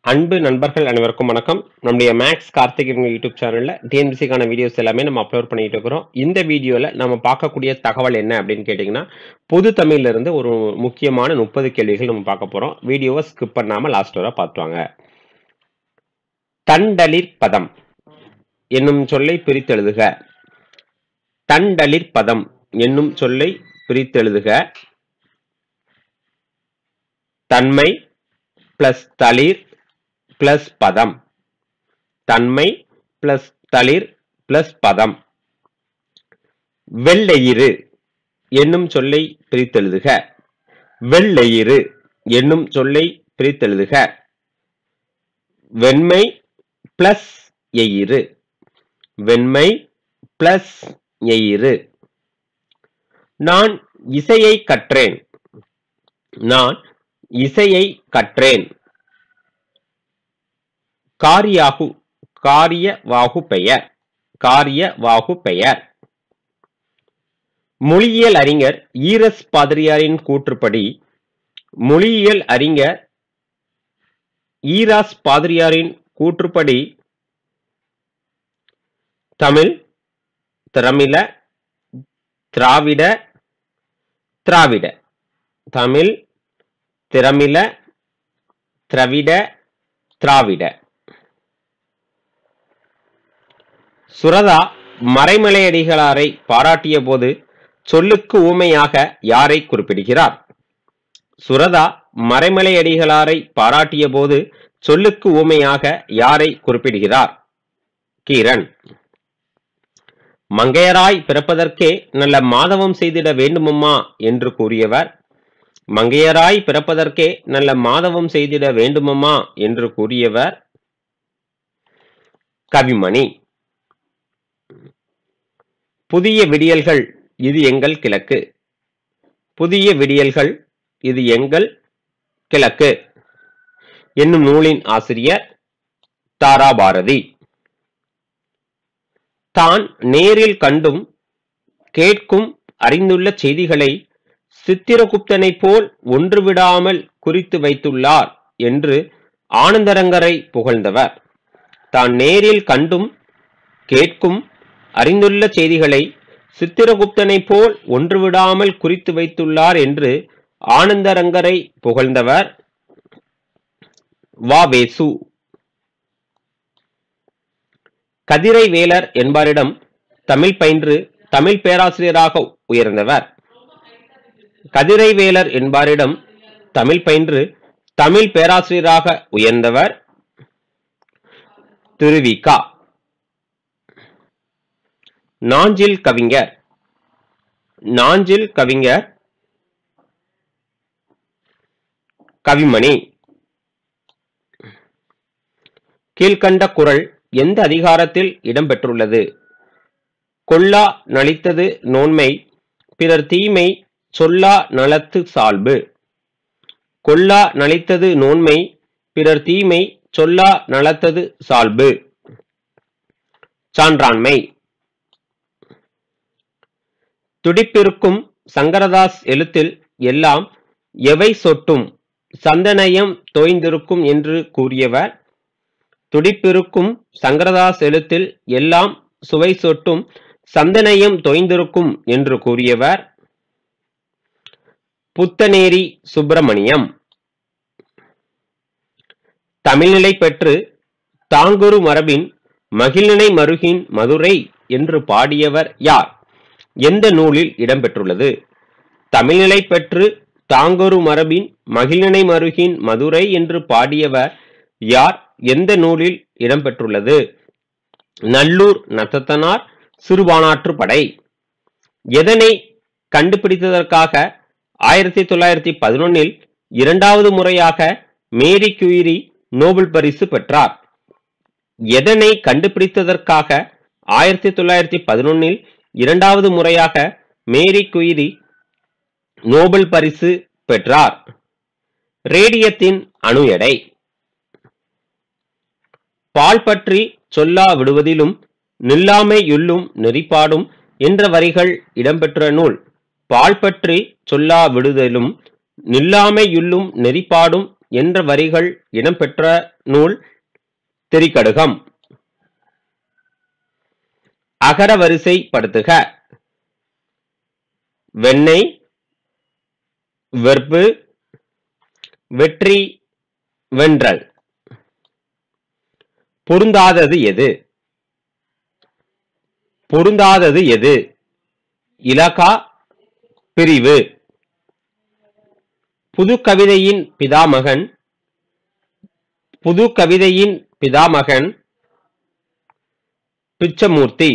அன்பு நண்பர்கள் அனைவருக்கும் வணக்கம் நம்முடைய மேக்ஸ் கார்த்திக் யூடியூப் சேனல்ல டிஎன்பிசிக்கான வீடியோஸ் எல்லாமே நம்ம அப்லோட் பண்ணிட்டு இருக்கிறோம் இந்த வீடியோல நம்ம பார்க்கக்கூடிய தகவல் என்ன அப்படின்னு கேட்டிங்கன்னா பொது தமிழ்ல இருந்து ஒரு முக்கியமான முப்பது கேள்விகள் நம்ம பார்க்க போறோம் வீடியோவை ஸ்கிப் பண்ணாம லாஸ்ட் வரை பார்த்துவாங்க தண்டலிர் பதம் என்னும் சொல்லை பிரித்தெழுதுக தண்டலிர் பதம் என்னும் சொல்லை பிரித்தெழுதுக தன்மை பிளஸ் தளிர் பிளஸ் பதம் தன்மை பிளஸ் தளிர் பிளஸ் பதம் வெள்ளையிறு என்னும் சொல்லை பிரித்தெழுதுக வெள்ளையிறு என்னும் சொல்லை பிரித்தெழுதுக வெண்மை பிளஸ் எயிறு வெண்மை பிளஸ் எயிறு நான் இசையை கற்றேன் நான் இசையை கற்றேன் காரியாகு காரிய வாகு பெயர் காரிய வாகு பெயர் மொழியியல் அறிஞர் ஈரஸ் பாதிரியாரின் கூற்றுப்படி மொழியியல் அறிஞர் ஈராஸ் பாதிரியாரின் கூற்றுப்படி தமிழ் திரமிழ திராவிட திராவிட தமிழ் திரமிழ திரவிட திராவிட சுரதா மறைமலையடிகளாரை பாராட்டிய போது சொல்லுக்கு ஊமையாக யாரை குறிப்பிடுகிறார் சுரதா மறைமலையடிகளாரை பாராட்டிய போது சொல்லுக்கு ஊமையாக யாரை குறிப்பிடுகிறார் கீரன் மங்கையராய் பிறப்பதற்கே நல்ல மாதவம் செய்திட வேண்டுமம்மா என்று கூறியவர் மங்கையராய் பிறப்பதற்கே நல்ல மாதவம் செய்திட வேண்டுமம்மா என்று கூறியவர் கவிமணி புதிய விடியல்கள் இது எங்கள் கிழக்கு புதிய விடியல்கள் இது எங்கள் கிழக்கு என்னும் நூலின் ஆசிரியர் தாராபாரதி தான் நேரில் கண்டும் கேட்கும் அறிந்துள்ள செய்திகளை சித்திரகுப்தனை போல் ஒன்றுவிடாமல் குறித்து வைத்துள்ளார் என்று ஆனந்தரங்கரை புகழ்ந்தவர் தான் நேரில் கண்டும் கேட்கும் அறிந்துள்ள செய்திகளை சித்திரகுப்தனை போல் ஒன்றுவிடாமல் குறித்து வைத்துள்ளார் என்று ஆனந்தரங்கரை புகழ்ந்தவர் வாவேசு கதிரை வேலர் என்பாரிடம் தமிழ் பயின்று தமிழ் பேராசிரியராக உயர்ந்தவர் கதிரை வேலர் என்பாரிடம் தமிழ் பயின்று தமிழ் பேராசிரியராக உயர்ந்தவர் திருவிகா நாஞ்சில் கவிஞர் நாஞ்சில் கவிஞர் கவிமணி கீழ்கண்ட குரல் எந்த அதிகாரத்தில் இடம்பெற்றுள்ளது கொல்லா நலித்தது நோன்மை பிறர் தீமை சொல்லா நலத்து சால்பு கொல்லா நலித்தது நோன்மை பிறர் தீமை சொல்லா நலத்தது சால்பு சான்றாண்மை துடிப்பிருக்கும் சங்கரதாஸ் எழுத்தில் எல்லாம் எவை சொட்டும் சந்தனயம் தோய்ந்திருக்கும் என்று கூறியவர் துடிப்பிருக்கும் சங்கரதாஸ் எழுத்தில் எல்லாம் சுவை சொட்டும் சந்தனயம் தொய்ந்திருக்கும் என்று கூறியவர் புத்தநேரி சுப்பிரமணியம் தமிழ்நிலை பெற்று தாங்குரு மரபின் மகிழ்நினை மருகின் மதுரை என்று பாடியவர் யார் எந்த நூலில் இடம்பெற்றுள்ளது தமிழ்நிலை பெற்று தாங்கொரு மரபின் மகிழ்நினை மருகின் மதுரை என்று பாடியவர் யார் எந்த நூலில் இடம்பெற்றுள்ளது நல்லூர் நத்தத்தனார் சிறுபானாற்று படை எதனை கண்டுபிடித்ததற்காக ஆயிரத்தி தொள்ளாயிரத்தி பதினொன்னில் இரண்டாவது முறையாக மேரி குயிரி நோபல் பரிசு பெற்றார் எதனை கண்டுபிடித்ததற்காக ஆயிரத்தி தொள்ளாயிரத்தி பதினொன்னில் இரண்டாவது முறையாக மேரி குயிரி நோபல் பரிசு பெற்றார் ரேடியத்தின் அணு எடை பால் பற்றி சொல்லா விடுவதிலும் நில்லாமையுள்ளும் நெறிப்பாடும் என்ற வரிகள் இடம்பெற்ற நூல் பால் பற்றி சொல்லா விடுதலும் நில்லாமையுள்ளும் நெறிப்பாடும் என்ற வரிகள் இடம்பெற்ற நூல் திரிகடுகம் அகர வரிசைப்படுத்துக வெண்ணெய் வெற்பு வெற்றி வென்றல் பொருந்தாதது எது பொருந்தாதது எது இலக்கா பிரிவு புது கவிதையின் பிதாமகன் புது கவிதையின் பிதாமகன் பிச்சமூர்த்தி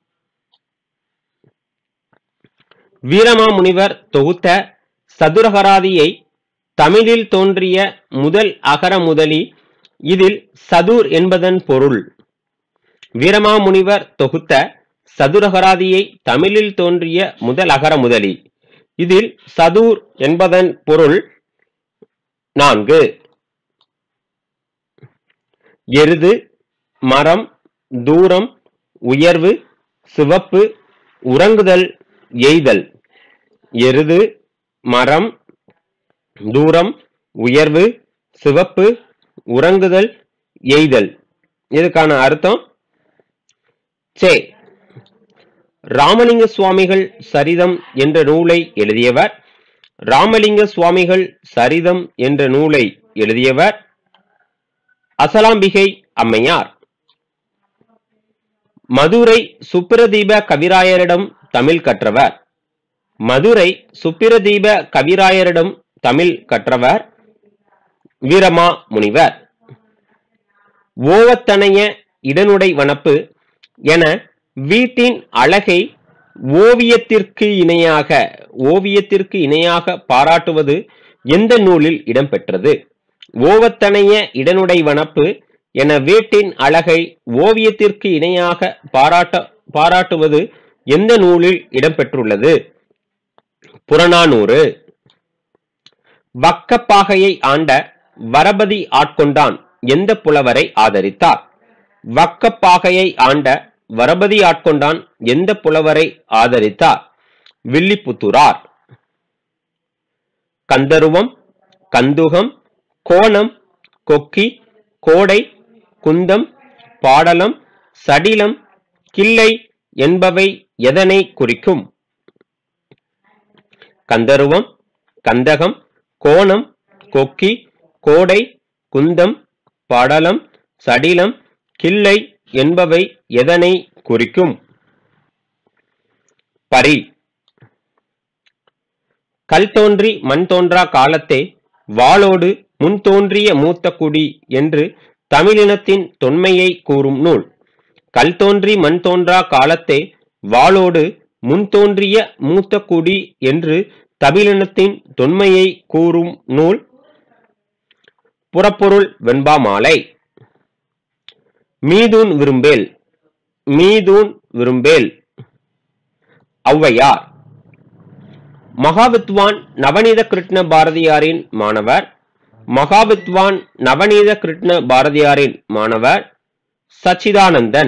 வீரமாமுனிவர் தொகுத்த சதுரகராதியை தமிழில் தோன்றிய முதல் அகர முதலி இதில் சதுர் என்பதன் பொருள் வீரமாமுனிவர் தொகுத்த சதுரகராதியை தமிழில் தோன்றிய முதல் அகர முதலி இதில் சதுர் என்பதன் பொருள் நான்கு எருது மரம் தூரம் உயர்வு சிவப்பு உறங்குதல் எய்தல் எருது மரம் தூரம் உயர்வு சிவப்பு உறங்குதல் எய்தல் இதுக்கான அர்த்தம் சே ராமலிங்க சுவாமிகள் சரிதம் என்ற நூலை எழுதியவர் ராமலிங்க சுவாமிகள் சரிதம் என்ற நூலை எழுதியவர் அசலாம்பிகை அம்மையார் மதுரை சுப்பிரதீப கவிராயரிடம் தமிழ் கற்றவர் மதுரை சுப்பிரதீப கவிராயரிடம் தமிழ் கற்றவர் வீரமா முனிவர் ஓவத்தனைய இடனுடை வனப்பு என வீட்டின் அழகை ஓவியத்திற்கு இணையாக ஓவியத்திற்கு இணையாக பாராட்டுவது எந்த நூலில் இடம்பெற்றது ஓவத்தனைய இடனுடை வனப்பு என வீட்டின் அழகை ஓவியத்திற்கு இணையாக பாராட்ட பாராட்டுவது எந்த நூலில் இடம்பெற்றுள்ளது புறநானூறு வக்கப்பாகையை ஆண்ட வரபதி ஆட்கொண்டான் எந்த புலவரை ஆதரித்தார் வக்கப்பாகையை ஆண்ட வரபதி ஆட்கொண்டான் எந்த புலவரை ஆதரித்தார் வில்லிபுத்தூரார் கந்தருவம் கந்துகம் கோணம் கொக்கி கோடை குந்தம் பாடலம் சடிலம் கிள்ளை என்பவை எதனை குறிக்கும் கந்தருவம் கந்தகம் கோணம் கொக்கி கோடை குந்தம் படலம் சடிலம் கிள்ளை என்பவை எதனை குறிக்கும் பரி கல் தோன்றி மண் தோன்றா காலத்தே வாளோடு முன் தோன்றிய மூத்த குடி என்று தமிழினத்தின் தொன்மையை கூறும் நூல் கல் தோன்றி மண் தோன்றா காலத்தே வாளோடு முன் தோன்றிய மூத்த குடி என்று தமிழினத்தின் தொன்மையை கூறும் நூல் புறப்பொருள் வெண்பா மாலை மீதூன் விரும்பேல் மீதூன் விரும்பேல் ஔவையார் மகாவித்வான் நவநீத கிருஷ்ண பாரதியாரின் மாணவர் மகாவித்வான் நவநீத கிருஷ்ண பாரதியாரின் மாணவர் சச்சிதானந்தன்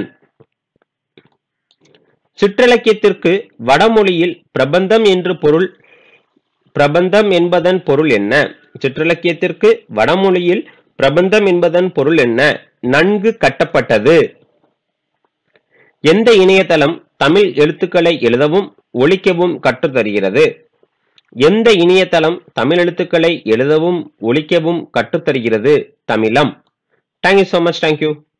சிற்றிலக்கியத்திற்கு வடமொழியில் பிரபந்தம் என்று பொருள் பிரபந்தம் என்பதன் பொருள் என்ன சிற்றிலக்கியத்திற்கு வடமொழியில் பிரபந்தம் என்பதன் பொருள் என்ன நன்கு கட்டப்பட்டது எந்த இணையதளம் தமிழ் எழுத்துக்களை எழுதவும் ஒழிக்கவும் கற்றுத்தருகிறது எந்த இணையதளம் தமிழ் எழுத்துக்களை எழுதவும் ஒழிக்கவும் கற்றுத்தருகிறது Tamizham thank you so much thank you